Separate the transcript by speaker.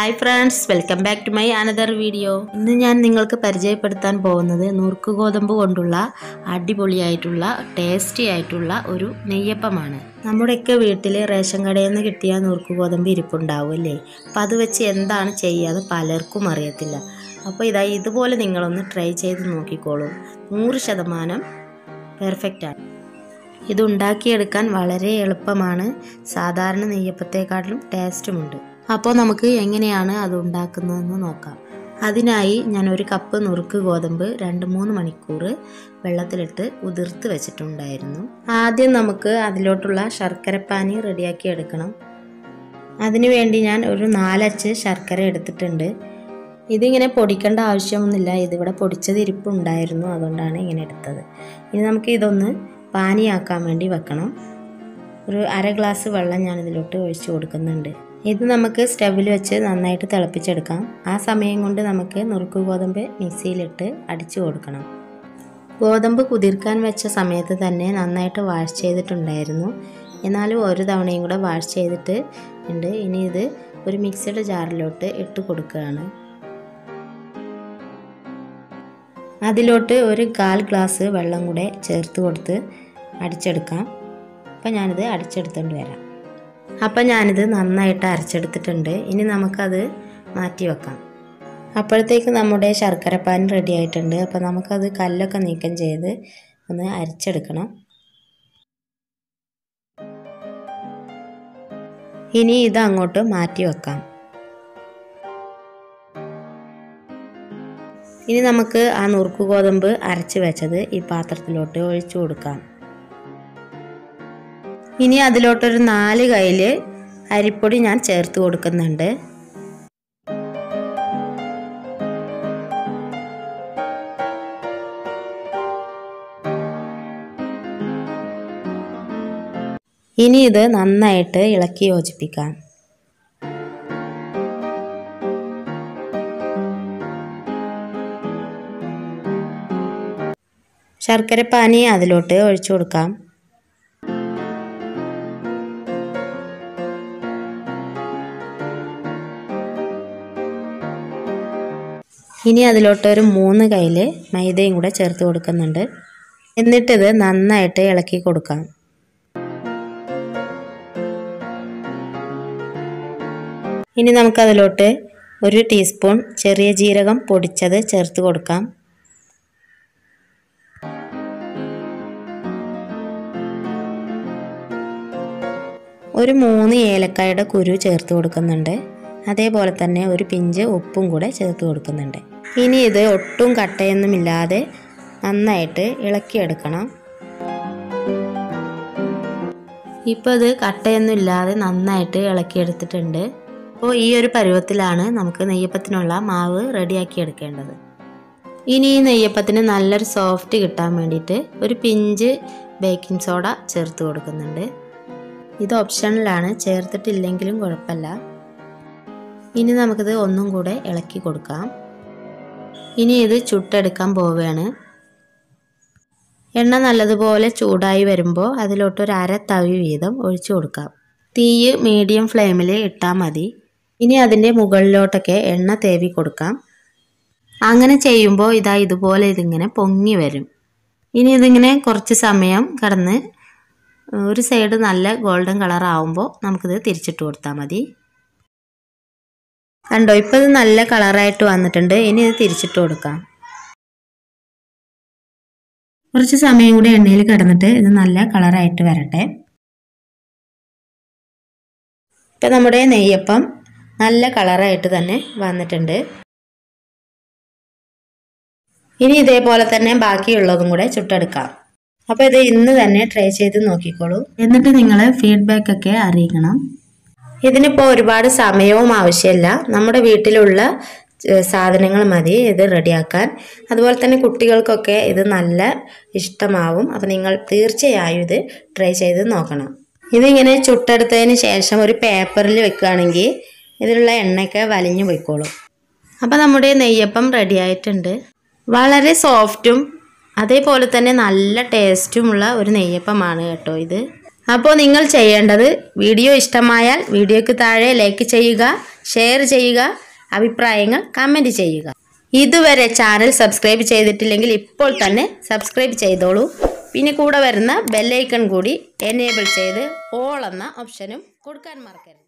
Speaker 1: hi friends welcome back to my another video ഇന്ന് ഞാൻ നിങ്ങൾക്ക് പരിചയപ്പെടുത്താൻ പോകുന്നത് നുറുക്ക് ഗോതമ്പ് കൊണ്ടുള്ള അടിപൊളിയായിട്ടുള്ള ടേസ്റ്റി ആയിട്ടുള്ള ഒരു നെയ്യപ്പമാണ് നമ്മുടെയൊക്കെ വീട്ടിൽ റേഷൻ കടയിൽ നിന്ന് കിട്ടിയ നുറുക്ക് ഗോതമ്പ് ഇരിപ്പുണ്ടാവും അല്ലേ അപ്പം അത് വെച്ച് എന്താണ് ചെയ്യാന്ന് പലർക്കും അറിയത്തില്ല അപ്പോൾ ഇതാ ഇതുപോലെ നിങ്ങളൊന്ന് ട്രൈ ചെയ്ത് നോക്കിക്കോളൂ നൂറ് ശതമാനം പെർഫെക്റ്റാണ് ഇത് ഉണ്ടാക്കിയെടുക്കാൻ വളരെ എളുപ്പമാണ് സാധാരണ നെയ്യപ്പത്തെക്കാട്ടിലും ടേസ്റ്റുമുണ്ട് അപ്പോൾ നമുക്ക് എങ്ങനെയാണ് അത് ഉണ്ടാക്കുന്നതെന്ന് നോക്കാം അതിനായി ഞാൻ ഒരു കപ്പ് നുറുക്ക് ഗോതമ്പ് രണ്ട് മൂന്ന് മണിക്കൂർ വെള്ളത്തിലിട്ട് ഉതിർത്ത് വെച്ചിട്ടുണ്ടായിരുന്നു ആദ്യം നമുക്ക് അതിലോട്ടുള്ള ശർക്കരപ്പാനി റെഡിയാക്കി എടുക്കണം അതിനുവേണ്ടി ഞാൻ ഒരു നാലച്ച് ശർക്കര എടുത്തിട്ടുണ്ട് ഇതിങ്ങനെ പൊടിക്കേണ്ട ആവശ്യമൊന്നുമില്ല ഇതിവിടെ പൊടിച്ചത് ഇരിപ്പുണ്ടായിരുന്നു അതുകൊണ്ടാണ് ഇങ്ങനെ എടുത്തത് ഇനി നമുക്ക് ഇതൊന്ന് പാനിയാക്കാൻ വേണ്ടി വെക്കണം ഒരു അര ഗ്ലാസ് വെള്ളം ഞാൻ ഇതിലോട്ട് ഒഴിച്ചു കൊടുക്കുന്നുണ്ട് ഇത് നമുക്ക് സ്റ്റവിൽ വെച്ച് നന്നായിട്ട് തിളപ്പിച്ചെടുക്കാം ആ സമയം കൊണ്ട് നമുക്ക് നുറുക്ക് ഗോതമ്പ് മിക്സിയിലിട്ട് അടിച്ചു കൊടുക്കണം ഗോതമ്പ് കുതിർക്കാൻ വെച്ച സമയത്ത് തന്നെ നന്നായിട്ട് വാഷ് ചെയ്തിട്ടുണ്ടായിരുന്നു എന്നാലും ഒരു തവണയും കൂടെ വാഷ് ചെയ്തിട്ട് ഉണ്ട് ഇനി ഇത് ഒരു മിക്സിയുടെ ജാറിലോട്ട് ഇട്ട് കൊടുക്കുകയാണ് അതിലോട്ട് ഒരു കാൽ ഗ്ലാസ് വെള്ളം കൂടെ ചേർത്ത് കൊടുത്ത് അടിച്ചെടുക്കാം അപ്പം ഞാനിത് അടിച്ചെടുത്തുകൊണ്ട് വരാം അപ്പം ഞാനിത് നന്നായിട്ട് അരച്ചെടുത്തിട്ടുണ്ട് ഇനി നമുക്കത് മാറ്റി വെക്കാം അപ്പോഴത്തേക്ക് നമ്മുടെ ശർക്കരപ്പാൻ റെഡി ആയിട്ടുണ്ട് അപ്പം നമുക്കത് കല്ലൊക്കെ നീക്കം ചെയ്ത് ഒന്ന് അരച്ചെടുക്കണം ഇനി ഇത് അങ്ങോട്ട് മാറ്റി വെക്കാം ഇനി നമുക്ക് ആ നുറുക്ക് ഗോതമ്പ് അരച്ച് വെച്ചത് ഈ പാത്രത്തിലോട്ട് ഒഴിച്ചു കൊടുക്കാം ഇനി അതിലോട്ടൊരു നാല് കയ്യിൽ അരിപ്പൊടി ഞാൻ ചേർത്ത് കൊടുക്കുന്നുണ്ട് ഇനി ഇത് നന്നായിട്ട് ഇളക്കി യോജിപ്പിക്കാം ശർക്കരപ്പാനി അതിലോട്ട് ഒഴിച്ചു കൊടുക്കാം ഇനി അതിലോട്ട് ഒരു മൂന്ന് കയ്യിൽ മൈദയും കൂടെ ചേർത്ത് കൊടുക്കുന്നുണ്ട് എന്നിട്ടിത് നന്നായിട്ട് ഇളക്കി കൊടുക്കാം ഇനി നമുക്കതിലോട്ട് ഒരു ടീസ്പൂൺ ചെറിയ ജീരകം പൊടിച്ചത് ചേർത്ത് കൊടുക്കാം ഒരു മൂന്ന് ഏലക്കായുടെ കുരു ചേർത്ത് കൊടുക്കുന്നുണ്ട് അതേപോലെ തന്നെ ഒരു പിഞ്ച് ഉപ്പും കൂടെ ചേർത്ത് കൊടുക്കുന്നുണ്ട് ഇനി ഇത് ഒട്ടും കട്ടയൊന്നുമില്ലാതെ നന്നായിട്ട് ഇളക്കിയെടുക്കണം ഇപ്പോൾ ഇത് കട്ടയൊന്നും ഇല്ലാതെ നന്നായിട്ട് ഇളക്കിയെടുത്തിട്ടുണ്ട് അപ്പോൾ ഈ ഒരു പരുവത്തിലാണ് നമുക്ക് നെയ്യപ്പത്തിനുള്ള മാവ് റെഡിയാക്കി എടുക്കേണ്ടത് ഇനി ഈ നെയ്യപ്പത്തിന് നല്ലൊരു സോഫ്റ്റ് കിട്ടാൻ വേണ്ടിയിട്ട് ഒരു പിഞ്ച് ബേക്കിംഗ് സോഡ ചേർത്ത് കൊടുക്കുന്നുണ്ട് ഇത് ഓപ്ഷനിലാണ് ചേർത്തിട്ടില്ലെങ്കിലും കുഴപ്പമില്ല ഇനി നമുക്കിത് ഒന്നും കൂടെ ഇളക്കി കൊടുക്കാം ഇനി ഇത് ചുട്ടെടുക്കാൻ പോവുകയാണ് എണ്ണ നല്ലതുപോലെ ചൂടായി വരുമ്പോൾ അതിലോട്ട് ഒരു അര തവി വീതം ഒഴിച്ചു കൊടുക്കാം തീയ് മീഡിയം ഫ്ലെയിമിൽ ഇട്ടാൽ മതി ഇനി അതിൻ്റെ മുകളിലോട്ടൊക്കെ എണ്ണ തേവി കൊടുക്കാം അങ്ങനെ ചെയ്യുമ്പോൾ ഇതാ ഇതുപോലെ ഇതിങ്ങനെ പൊങ്ങി വരും ഇനി ഇതിങ്ങനെ കുറച്ച് സമയം കടന്ന് ഒരു സൈഡ് നല്ല ഗോൾഡൻ കളർ ആവുമ്പോൾ നമുക്കിത് തിരിച്ചിട്ട് കൊടുത്താൽ മതി കണ്ടോ ഇപ്പോൾ ഇത് നല്ല കളറായിട്ട് വന്നിട്ടുണ്ട് ഇനി ഇത് തിരിച്ചിട്ട് കൊടുക്കാം കുറച്ച് സമയം കൂടി എണ്ണയിൽ കിടന്നിട്ട് ഇത് നല്ല കളറായിട്ട് വരട്ടെ ഇപ്പം നമ്മുടെ നെയ്യപ്പം നല്ല കളറായിട്ട് തന്നെ വന്നിട്ടുണ്ട് ഇനി ഇതേപോലെ തന്നെ ബാക്കിയുള്ളതും കൂടെ ചുട്ടെടുക്കാം അപ്പോൾ ഇത് ഇന്ന് തന്നെ ട്രൈ ചെയ്ത് നോക്കിക്കോളൂ എന്നിട്ട് നിങ്ങൾ ഫീഡ്ബാക്ക് ഒക്കെ അറിയിക്കണം ഇതിനിപ്പോൾ ഒരുപാട് സമയവും ആവശ്യമില്ല നമ്മുടെ വീട്ടിലുള്ള സാധനങ്ങൾ മതി ഇത് റെഡിയാക്കാൻ അതുപോലെ തന്നെ കുട്ടികൾക്കൊക്കെ ഇത് നല്ല ഇഷ്ടമാവും അപ്പോൾ നിങ്ങൾ തീർച്ചയായും ഇത് ട്രൈ ചെയ്ത് നോക്കണം ഇതിങ്ങനെ ചുട്ടെടുത്തതിന് ശേഷം ഒരു പേപ്പറിൽ വെക്കുകയാണെങ്കിൽ ഇതിലുള്ള എണ്ണയൊക്കെ വലിഞ്ഞു പോയിക്കോളും അപ്പോൾ നമ്മുടെ നെയ്യപ്പം റെഡി ആയിട്ടുണ്ട് വളരെ സോഫ്റ്റും അതേപോലെ തന്നെ നല്ല ടേസ്റ്റുമുള്ള ഒരു നെയ്യപ്പമാണ് കേട്ടോ ഇത് അപ്പോൾ നിങ്ങൾ ചെയ്യേണ്ടത് വീഡിയോ ഇഷ്ടമായാൽ വീഡിയോയ്ക്ക് താഴെ ലൈക്ക് ചെയ്യുക ഷെയർ ചെയ്യുക അഭിപ്രായങ്ങൾ കമൻറ്റ് ചെയ്യുക ഇതുവരെ ചാനൽ സബ്സ്ക്രൈബ് ചെയ്തിട്ടില്ലെങ്കിൽ ഇപ്പോൾ തന്നെ സബ്സ്ക്രൈബ് ചെയ്തോളൂ പിന്നെ കൂടെ വരുന്ന ബെല്ലൈക്കൺ കൂടി എനേബിൾ ചെയ്ത് ഓൾ എന്ന ഓപ്ഷനും കൊടുക്കാൻ മറക്കരുത്